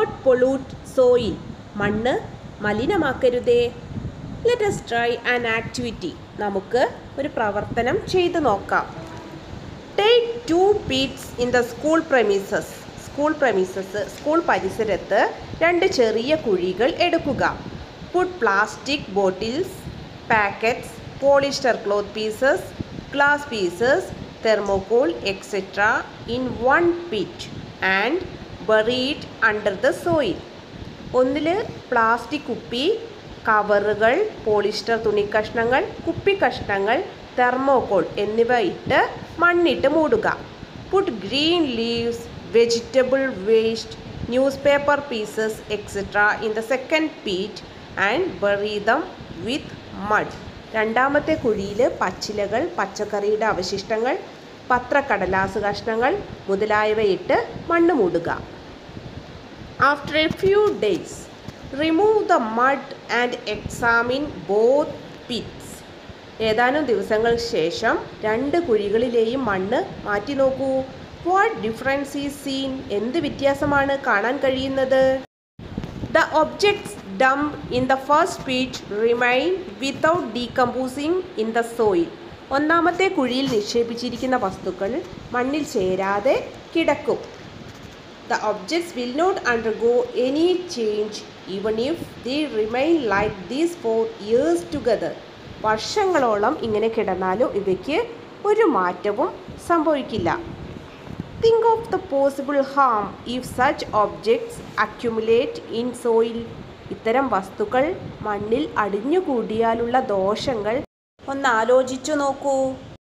Not pollute soil മണ്ണ് മലിനമാക്കരുതേ let's try an activity നമുക്ക് ഒരു പ്രവർത്തനം ചെയ്തു നോക്കാം take two pits in the school premises school premises school പരിസരത്ത് രണ്ട് ചെറിയ കുഴികൾ എടുക്കുക put plastic bottles packets polyester cloth pieces glass pieces thermocol etcetera in one pit and buried under the soil ഒന്നിൽ പ്ലാസ്റ്റിക് കുപ്പി കവറുകൾ പോളിസ്റ്റർ തുണിക്കഷ്ണങ്ങൾ കുപ്പി കഷ്ണങ്ങൾ തെർമോകോൾ എന്നിവ ഇട്ട് മണ്ണിട്ട് മൂടുക put green leaves vegetable waste newspaper pieces etcetera in the second pit and bury them with mud രണ്ടാമത്തെ കുഴിയിൽ പച്ചിലകൾ പച്ചക്കറിയുടെ അവശിഷ്ടങ്ങൾ പത്രക്കടലാസ് കഷ്ണങ്ങൾ മുതലായവയിട്ട് മണ്ണ് മൂടുക After a few days, remove the mud and examine both pits. ഏതാനും ദിവസങ്ങൾക്ക് ശേഷം രണ്ട് കുഴികളിലെയും മണ്ണ് മാറ്റി നോക്കൂ വാട്ട് ഡിഫറൻസ് ഈസ് സീൻ എന്ത് വ്യത്യാസമാണ് കാണാൻ കഴിയുന്നത് the objects dump in the first pit remain without decomposing in the soil ഒന്നാമത്തെ കുഴിയിൽ നിക്ഷേപിച്ചിരിക്കുന്ന വസ്തുക്കൾ മണ്ണിൽ ചേരാതെ കിടക്കും The objects will not undergo any change even if they remain like this for years together. വർഷങ്ങളോളം ഇങ്ങനെ കിടന്നാലും ഇവയ്ക്ക് ഒരു മാറ്റവും സംഭവിക്കില്ല think of the possible harm if such objects accumulate in soil ഇത്തരം വസ്തുക്കൾ മണ്ണിൽ അടിഞ്ഞുകൂടിയാലുള്ള ദോഷങ്ങൾ ഒന്ന് ആലോചിച്ചു നോക്കൂ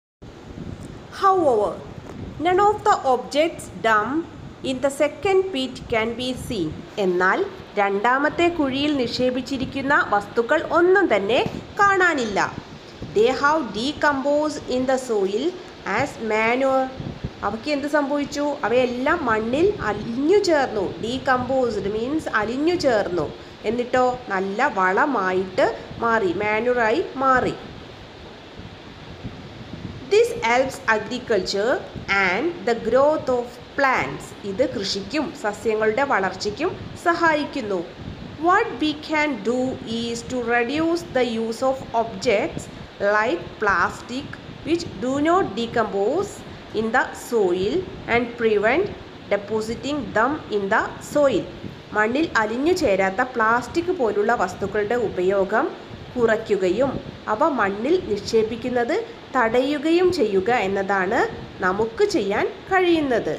However, none of the objects dumped in the second pit can be seen. എന്നാൽ രണ്ടാമത്തെ കുഴിയിൽ നിക്ഷേപിച്ചിരിക്കുന്ന വസ്തുക്കൾ ഒന്നും തന്നെ കാണാനില്ല they have decompose in the soil as manure അവയ്ക്ക് എന്ത് സംഭവിച്ചു അവയെല്ലാം മണ്ണിൽ അലിഞ്ഞു ചേർന്നു ഡീകമ്പോസ്ഡ് മീൻസ് അലിഞ്ഞു ചേർന്നു എന്നിട്ടോ നല്ല വളമായിട്ട് മാറി മാനുറായി മാറി this helps agriculture and the growth of plants ഇത് കൃഷിക്കും സസ്യങ്ങളുടെ വളർച്ചയ്ക്കും സഹായിക്കുന്നു what we can do is to reduce the use of objects like plastic which do not decompose in the soil and prevent depositing them in the soil മണ്ണിൽ അലിഞ്ഞു ചേരാത്ത plastic പോലുള്ള വസ്തുക്കളുടെ ഉപയോഗം കുറയ്ക്കുകയും അവ മണ്ണിൽ നിക്ഷേപിക്കുന്നത് തടയുകയും ചെയ്യുക എന്നതാണ് നമുക്ക് ചെയ്യാൻ കഴിയുന്നത്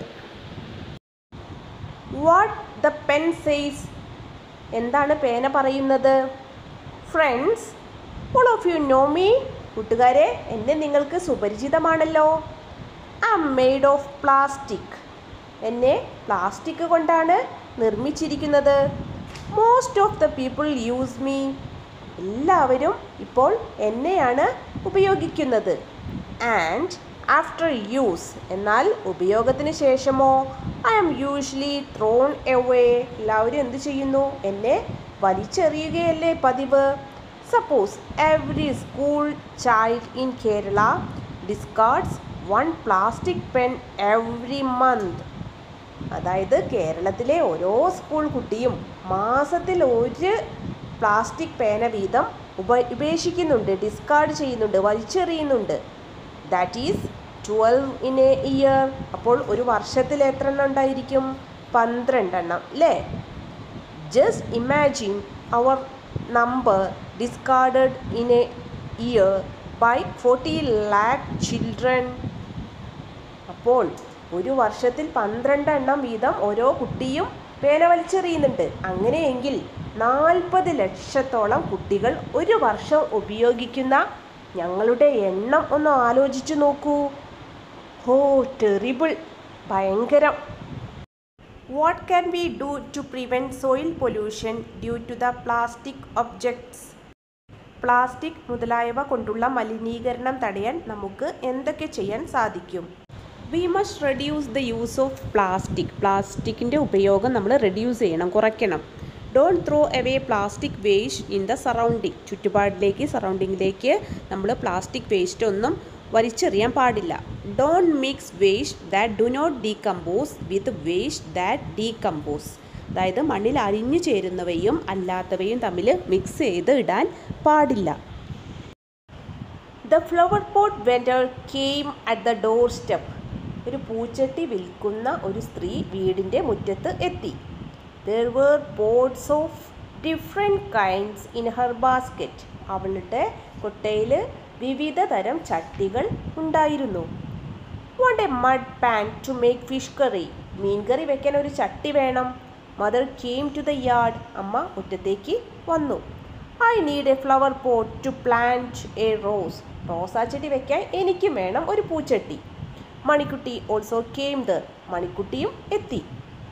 വാട്ട് ദ പെൻ സെയ്സ് എന്താണ് പേന പറയുന്നത് friends all of you know me കൂട്ടുകാരെ എന്നെ നിങ്ങൾക്ക് സുപരിചിതമാണല്ലോ I'm made of plastic എന്നെ പ്ലാസ്റ്റിക് കൊണ്ടാണ് നിർമ്മിച്ചിരിക്കുന്നത് most of the people use me എല്ലാവരും ഇപ്പോൾ എന്നെയാണ് ഉപയോഗിക്കുന്നത് ആൻഡ് ആഫ്റ്റർ യൂസ് എന്നാൽ ഉപയോഗത്തിന് ശേഷമോ I'm usually thrown away എല്ലാവരും എന്ത് ചെയ്യുന്നു എന്നെ വലിച്ചെറിയുകയല്ലേ പതിവ് suppose every school child in Kerala discards one plastic pen every month അതായത് കേരളത്തിലെ ഓരോ സ്കൂൾ കുട്ടിയും മാസത്തിൽ ഒരു പ്ലാസ്റ്റിക് പേന വീതം ഉപ ഉപേക്ഷിക്കുന്നുണ്ട് ഡിസ്കാർഡ് ചെയ്യുന്നുണ്ട് വലിച്ചെറിയുന്നുണ്ട് that is twelve in a year അപ്പോൾ ഒരു വർഷത്തിൽ എത്ര എണ്ണം ഉണ്ടായിരിക്കും പന്ത്രണ്ടെണ്ണം അല്ലേ just imagine our number discarded in a year by forty lakh children അപ്പോൾ ഒരു വർഷത്തിൽ പന്ത്രണ്ട് എണ്ണം വീതം ഓരോ കുട്ടിയും പേന വലിച്ചെറിയുന്നുണ്ട് അങ്ങനെയെങ്കിൽ നാൽപ്പത് ലക്ഷത്തോളം കുട്ടികൾ ഒരു വർഷം ഉപയോഗിക്കുന്ന ഞങ്ങളുടെ എണ്ണം ഒന്ന് ആലോചിച്ചു നോക്കൂ ഹോ ടെറിബിൾ ഭയങ്കരം what can we do to prevent soil pollution due to the plastic objects plastic മുതലായവ കൊണ്ടുള്ള മലിനീകരണം തടയാൻ നമുക്ക് എന്തൊക്കെ ചെയ്യാൻ സാധിക്കും we must reduce the use of plastic പ്ലാസ്റ്റിക്കിൻ്റെ ഉപയോഗം നമ്മൾ റെഡ്യൂസ് ചെയ്യണം കുറയ്ക്കണം don't throw away plastic waste in the surrounding ചുറ്റുപാടിലേക്ക് സറൗണ്ടിങ്ങിലേക്ക് നമ്മൾ പ്ലാസ്റ്റിക് വേസ്റ്റ് ഒന്നും വലിച്ചെറിയാൻ പാടില്ല don't mix waste that do not decompose with waste that decompose അതായത് മണ്ണിൽ അരിഞ്ഞു ചേരുന്നവയും അല്ലാത്തവയും തമ്മിൽ മിക്സ് ചെയ്ത് ഇടാൻ പാടില്ല the flower pot vendor came at the doorstep ഒരു പൂച്ചട്ടി വിൽക്കുന്ന ഒരു സ്ത്രീ വീടിൻ്റെ മുറ്റത്ത് എത്തി there were pots of different kinds in her basket അവളുടെ കൊട്ടയിൽ വിവിധ തരം ചട്ടികൾ ഉണ്ടായിരുന്നു want a mud pan to make fish curry മീൻ കറി വെക്കാൻ ഒരു ചട്ടി വേണം mother came to the yard അമ്മ മുറ്റത്തേക്ക് വന്നു I need a flower pot to plant a rose റോസാ ചെടി വെക്കാൻ എനിക്കും വേണം ഒരു പൂച്ചട്ടി മണിക്കുട്ടി ഓൾസോ കെയിം ദർ മണിക്കുട്ടിയും എത്തി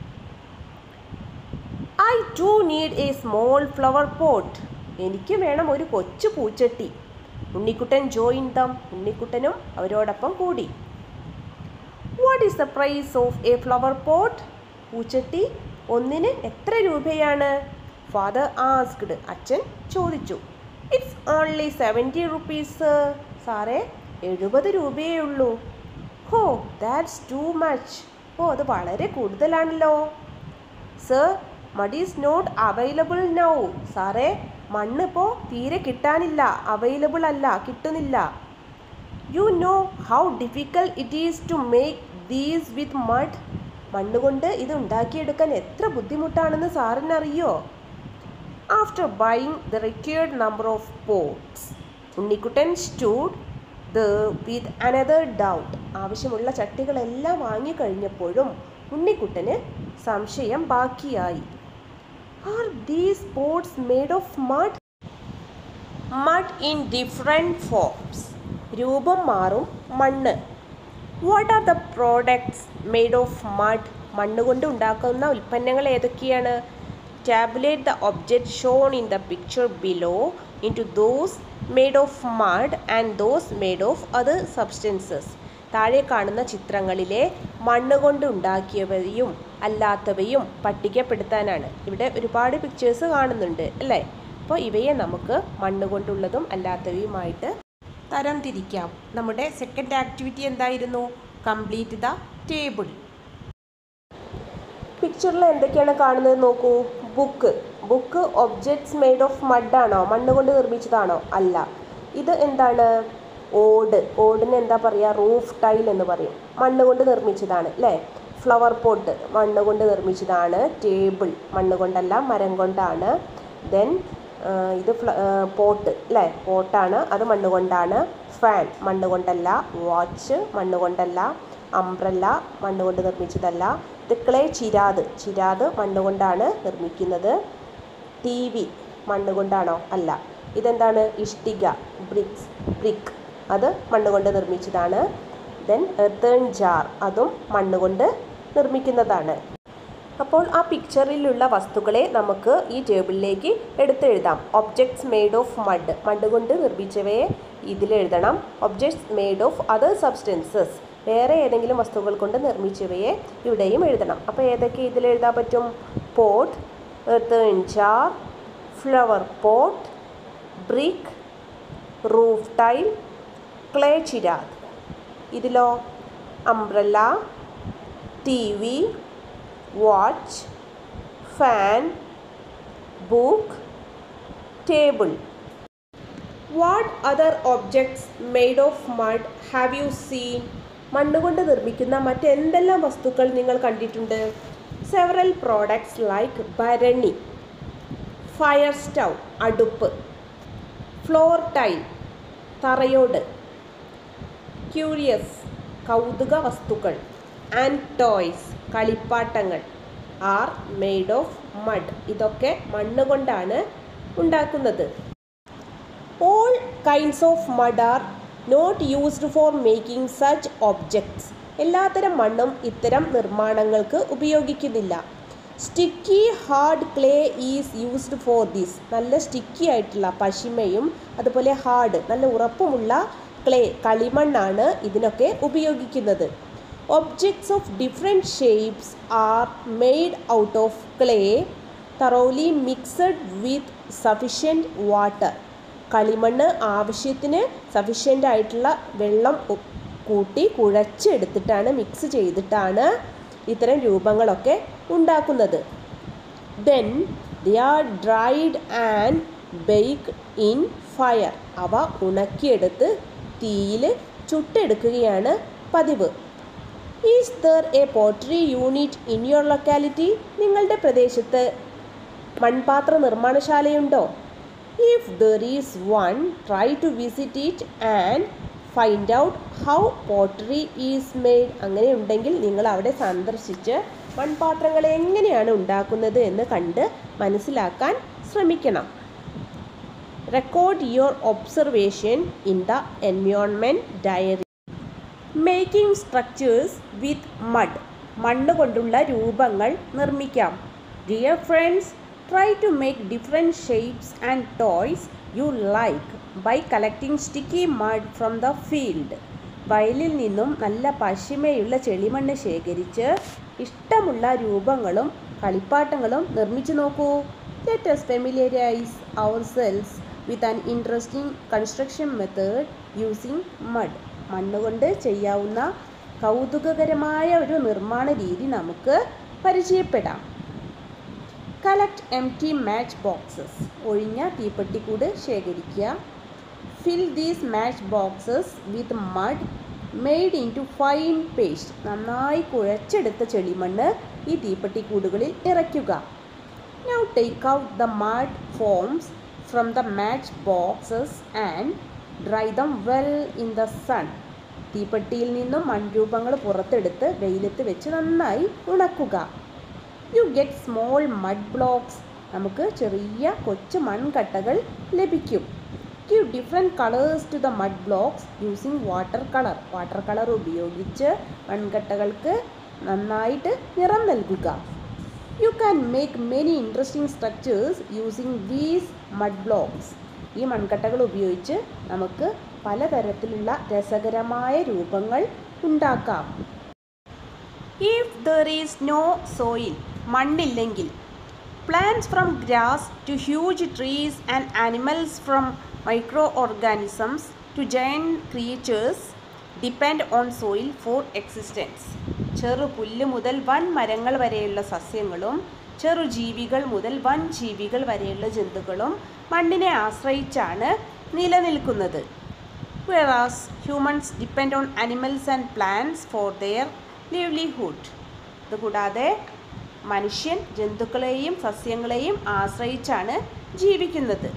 I too need a small flower pot എനിക്ക് വേണം ഒരു കൊച്ചു പൂച്ചട്ടി ഉണ്ണിക്കുട്ടൻ ജോയിൻ ദം ഉണ്ണിക്കുട്ടനും അവരോടൊപ്പം കൂടി what is the price of a flower pot പൂച്ചട്ടി ഒന്നിന് എത്ര രൂപയാണ് ഫാദർ ആസ്ക്ഡ് അച്ഛൻ ചോദിച്ചു ഇറ്റ്സ് ഓൺലി സെവൻറ്റി റുപ്പീസ് സാറേ എഴുപത് രൂപയേ ഉള്ളൂ ഹോ ദാറ്റ്സ് ടു മച്ച് ഓ അത് വളരെ കൂടുതലാണല്ലോ sir mud is not available now സാറേ മണ്ണ് ഇപ്പോൾ തീരെ കിട്ടാനില്ല അവൈലബിൾ അല്ല കിട്ടുന്നില്ല you know how difficult it is to make these with mud മണ്ണ് കൊണ്ട് ഇത് ഉണ്ടാക്കിയെടുക്കാൻ എത്ര ബുദ്ധിമുട്ടാണെന്ന് സാറിനറിയോ after buying the required number of pots Unnikuttan stood the with another doubt ആവശ്യമുള്ള ചട്ടികളെല്ലാം വാങ്ങിക്കഴിഞ്ഞപ്പോഴും ഉണ്ണിക്കുട്ടന് സംശയം ബാക്കിയായി are these pots made of mud mud in different forms രൂപം മാറും മണ്ണ് what are the products made of mud മണ്ണ് കൊണ്ട് ഉണ്ടാക്കുന്ന ഉൽപ്പന്നങ്ങൾ ഏതൊക്കെയാണ് tabulate the object shown in the picture below into those made of mud and those made of other substances താഴെ കാണുന്ന ചിത്രങ്ങളിലെ മണ്ണ് കൊണ്ട് ഉണ്ടാക്കിയവയും അല്ലാത്തവയും പട്ടികപ്പെടുത്താനാണ് ഇവിടെ ഒരുപാട് പിക്ചേഴ്സ് കാണുന്നുണ്ട് അല്ലേ അപ്പോൾ ഇവയെ നമുക്ക് മണ്ണ് കൊണ്ടുള്ളതും അല്ലാത്തവയുമായിട്ട് തരം തിരിക്കാം നമ്മുടെ സെക്കൻഡ് ആക്ടിവിറ്റി എന്തായിരുന്നു കംപ്ലീറ്റ് ദ ടേബിൾ പിക്ചറിൽ എന്തൊക്കെയാണ് കാണുന്നത് നോക്കൂ book book objects made of മഡാണോ മണ്ണ് കൊണ്ട് നിർമ്മിച്ചതാണോ അല്ല ഇത് എന്താണ് ഓട് ഓടിന് എന്താ പറയുക റൂഫ് ടൈൽ എന്ന് പറയും മണ്ണ് കൊണ്ട് നിർമ്മിച്ചതാണ് അല്ലേ ഫ്ലവർ പോട്ട് മണ്ണ് കൊണ്ട് നിർമ്മിച്ചതാണ് ടേബിൾ മണ്ണ് കൊണ്ടല്ല മരം കൊണ്ടാണ് ദെൻ ഇത് ഫ്ല പോട്ട് അല്ലേ പോട്ടാണ് അത് മണ്ണ് കൊണ്ടാണ് ഫാൻ മണ്ണ് കൊണ്ടല്ല വാച്ച് മണ്ണ് കൊണ്ടല്ല അംബ്രല്ല മണ്ണ് കൊണ്ട് നിർമ്മിച്ചതല്ല ഇത് ക്ലേ ചിരാത് ചിരാത് മണ്ണ് കൊണ്ടാണ് നിർമ്മിക്കുന്നത് ടി വി മണ്ണ് കൊണ്ടാണോ അല്ല ഇതെന്താണ് ഇഷ്ടിക ബ്രിക്സ് ബ്രിക്ക് അത് മണ്ണ് കൊണ്ട് നിർമ്മിച്ചതാണ് ദെൻ എർത്തേൺ ജാർ അതും മണ്ണ് കൊണ്ട് നിർമ്മിക്കുന്നതാണ് അപ്പോൾ ആ പിക്ചറിലുള്ള വസ്തുക്കളെ നമുക്ക് ഈ ടേബിളിലേക്ക് എടുത്തെഴുതാം objects made of mud mud കൊണ്ട് നിർമ്മിച്ചവയെ ഇതിലെഴുതണം objects made of other substances വേറെ ഏതെങ്കിലും വസ്തുക്കൾ കൊണ്ട് നിർമ്മിച്ചവയെ ഇവിടെയും എഴുതണം അപ്പോൾ ഏതൊക്കെ ഇതിലെഴുതാൻ പറ്റും pot earthen jar flower pot brick roof tile clay ചിരാത് ഇതിലോ umbrella T V watch fan book table what other objects made of mud have you seen മണ്ണുകൊണ്ട് നിർമ്മിക്കുന്ന മറ്റെന്തെല്ലാം വസ്തുക്കൾ നിങ്ങൾ കണ്ടിട്ടുണ്ട് സെവറൽ പ്രോഡക്ട്സ് ലൈക്ക് ഭരണി ഫയർ സ്റ്റൗ അടുപ്പ് ഫ്ലോർ ടൈൽ തറയോട് ക്യൂരിയസ് കൗതുക വസ്തുക്കൾ ആൻഡ് ടോയ്സ് കളിപ്പാട്ടങ്ങൾ ആർ മെയ്ഡ് ഓഫ് മഡ് ഇതൊക്കെ മണ്ണ് കൊണ്ടാണ് ഉണ്ടാക്കുന്നത് all kinds of mud are not used for making such objects എല്ലാത്തരം മണ്ണും ഇത്തരം നിർമ്മാണങ്ങൾക്ക് ഉപയോഗിക്കുന്നില്ല sticky hard clay is used for this നല്ല സ്റ്റിക്കി ആയിട്ടുള്ള പശിമയും അതുപോലെ ഹാർഡ് നല്ല ഉറപ്പുമുള്ള ക്ലേ കളിമണ്ണാണ് ഇതിനൊക്കെ ഉപയോഗിക്കുന്നത് objects of different shapes are made out of clay thoroughly mixed with sufficient water കളിമണ്ണ് ആവശ്യത്തിന് സഫിഷ്യൻ്റ് ആയിട്ടുള്ള വെള്ളം ഉ- കൂട്ടി കുഴച്ചെടുത്തിട്ടാണ് മിക്സ് ചെയ്തിട്ടാണ് ഇത്തരം രൂപങ്ങളൊക്കെ ഉണ്ടാക്കുന്നത് then they are dried and bake in fire അവ ഉണക്കിയെടുത്ത് തീയിൽ ചുട്ടെടുക്കുകയാണ് പതിവ് is there a pottery unit in your locality നിങ്ങളുടെ പ്രദേശത്ത് മൺപാത്ര നിർമ്മാണശാലയുണ്ടോ if there is one try to visit it and find out how pottery is made അങ്ങനെ ഉണ്ടെങ്കിൽ നിങ്ങൾ അവിടെ സന്ദർശിച്ച് മൺപാത്രങ്ങൾ എങ്ങനെയാണ് ഉണ്ടാക്കുന്നത് എന്ന് കണ്ട് മനസ്സിലാക്കാൻ ശ്രമിക്കണം record your observation in the environment diary making structures with mud മണ്ണ് കൊണ്ടുള്ള രൂപങ്ങൾ നിർമ്മിക്കാം dear friends try to make different shapes and toys you like by collecting sticky mud from the field വയലിൽ നിന്നും നല്ല പശിമയുള്ള ചെളിമണ്ണ് ശേഖരിച്ച് ഇഷ്ടമുള്ള രൂപങ്ങളും കളിപ്പാട്ടങ്ങളും നിർമ്മിച്ചു നോക്കൂ let's familiarise ourselves with an interesting construction method using mud മണ്ണുകൊണ്ട് ചെയ്യാവുന്ന കൗതുകകരമായ ഒരു നിർമ്മാണ രീതി നമുക്ക് പരിചയപ്പെടാം collect empty matchboxes ഒഴിഞ്ഞ തീപ്പെട്ടിക്കൂട് ശേഖരിക്കുക fill these matchboxes with mud made into fine paste നന്നായി കുഴച്ചെടുത്ത ചെളിമണ്ണ് ഈ തീപ്പെട്ടിക്കൂടുകളിൽ നിറയ്ക്കുക now take out the mud forms from the matchboxes and dry them well in the sun തീപ്പെട്ടിയിൽ നിന്നും മൺരൂപങ്ങൾ പുറത്തെടുത്ത് വെയിലത്ത് വെച്ച് നന്നായി ഉണക്കുക you get small mud blocks നമുക്ക് ചെറിയ കൊച്ചു മൺകട്ടകൾ ലഭിക്കും give different colours to the mud blocks using water colour water colour ഉപയോഗിച്ച് മൺകട്ടകൾക്ക് നന്നായിട്ട് നിറം നൽകുക you can make many interesting structures using these mud blocks ഈ മൺകട്ടകൾ ഉപയോഗിച്ച് നമുക്ക് പലതരത്തിലുള്ള രസകരമായ രൂപങ്ങൾ ഉണ്ടാക്കാം if there is no soil മണ്ണില്ലെങ്കിൽ plants from grass to huge trees and animals from microorganisms to giant creatures depend on soil for existence ചെറു പുല്ല് മുതൽ വൻ മരങ്ങൾ വരെയുള്ള സസ്യങ്ങളും ചെറു ജീവികൾ മുതൽ വൻ ജീവികൾ വരെയുള്ള ജന്തുക്കളും മണ്ണിനെ ആശ്രയിച്ചാണ് നിലനിൽക്കുന്നത് whereas humans depend on animals and plants for their livelihood ഇതുകൂടാതെ മനുഷ്യൻ ജന്തുക്കളെയും സസ്യങ്ങളെയും ആശ്രയിച്ചാണ് ജീവിക്കുന്നത്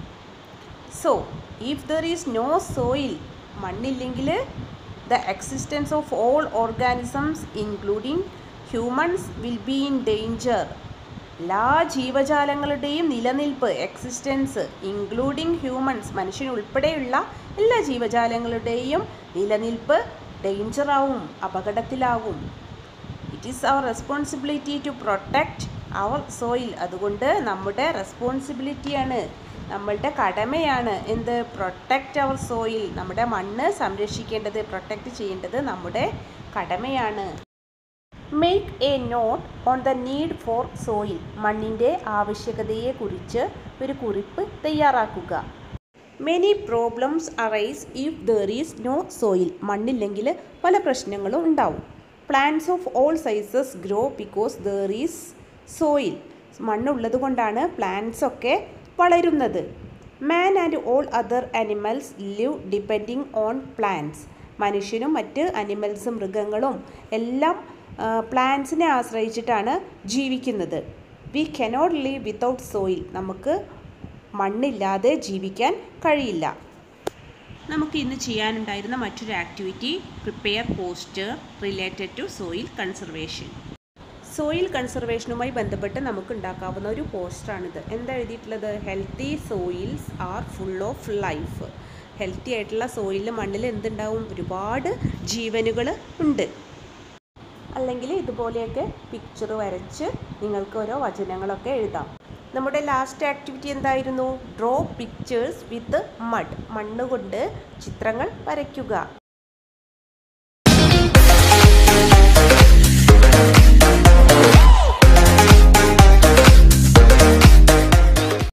so if there is no soil മണ്ണില്ലെങ്കിൽ the existence of all organisms including humans will be in danger എല്ലാ ജീവജാലങ്ങളുടെയും നിലനിൽപ്പ് എക്സിസ്റ്റൻസ് ഇൻക്ലൂഡിങ് ഹ്യൂമൻസ് മനുഷ്യൻ ഉൾപ്പെടെയുള്ള എല്ലാ ജീവജാലങ്ങളുടെയും നിലനിൽപ്പ് ഡേഞ്ചറാവും അപകടത്തിലാവും it is our responsibility to protect our soil അതുകൊണ്ട് നമ്മുടെ റെസ്പോൺസിബിലിറ്റിയാണ് നമ്മളുടെ കടമയാണ് എന്ത് പ്രൊട്ടക്റ്റ് അവർ സോയിൽ നമ്മുടെ മണ്ണ് സംരക്ഷിക്കേണ്ടത് പ്രൊട്ടക്റ്റ് ചെയ്യേണ്ടത് നമ്മുടെ കടമയാണ് make a note on the need for soil മണ്ണിൻ്റെ ആവശ്യകതയെക്കുറിച്ച് ഒരു കുറിപ്പ് തയ്യാറാക്കുക many problems arise if there is no soil മണ്ണില്ലെങ്കിൽ പല പ്രശ്നങ്ങളും ഉണ്ടാവും plants of all sizes grow because there is soil മണ്ണുള്ളത് കൊണ്ടാണ് പ്ലാന്റ്സ് ഒക്കെ വളരുന്നത് man and all other animals live depending on plants മനുഷ്യനും മറ്റ് അനിമൽസും മൃഗങ്ങളും എല്ലാം പ്ലാന്റ്സിനെ ആശ്രയിച്ചിട്ടാണ് ജീവിക്കുന്നത് we cannot live without soil നമുക്ക് മണ്ണില്ലാതെ ജീവിക്കാൻ കഴിയില്ല നമുക്ക് ഇന്ന് ചെയ്യാനുണ്ടായിരുന്ന മറ്റൊരു activity prepare poster related to soil conservation soil കൺസർവേഷനുമായി ബന്ധപ്പെട്ട് നമുക്ക് ഉണ്ടാക്കാവുന്ന ഒരു പോസ്റ്ററാണിത് എന്താ എഴുതിയിട്ടുള്ളത് healthy soils are full of life healthy ആയിട്ടുള്ള സോയിൽ മണ്ണിൽ എന്തുണ്ടാവും ഒരുപാട് ജീവനുകൾ ഉണ്ട് അല്ലെങ്കിൽ ഇതുപോലെയൊക്കെ പിക്ചർ വരച്ച് നിങ്ങൾക്ക് ഓരോ വചനങ്ങളൊക്കെ എഴുതാം നമ്മുടെ ലാസ്റ്റ് ആക്ടിവിറ്റി എന്തായിരുന്നു ഡ്രോ പിക്ചേഴ്സ് വിത്ത് മഡ് മണ്ണ് കൊണ്ട് ചിത്രങ്ങൾ വരയ്ക്കുക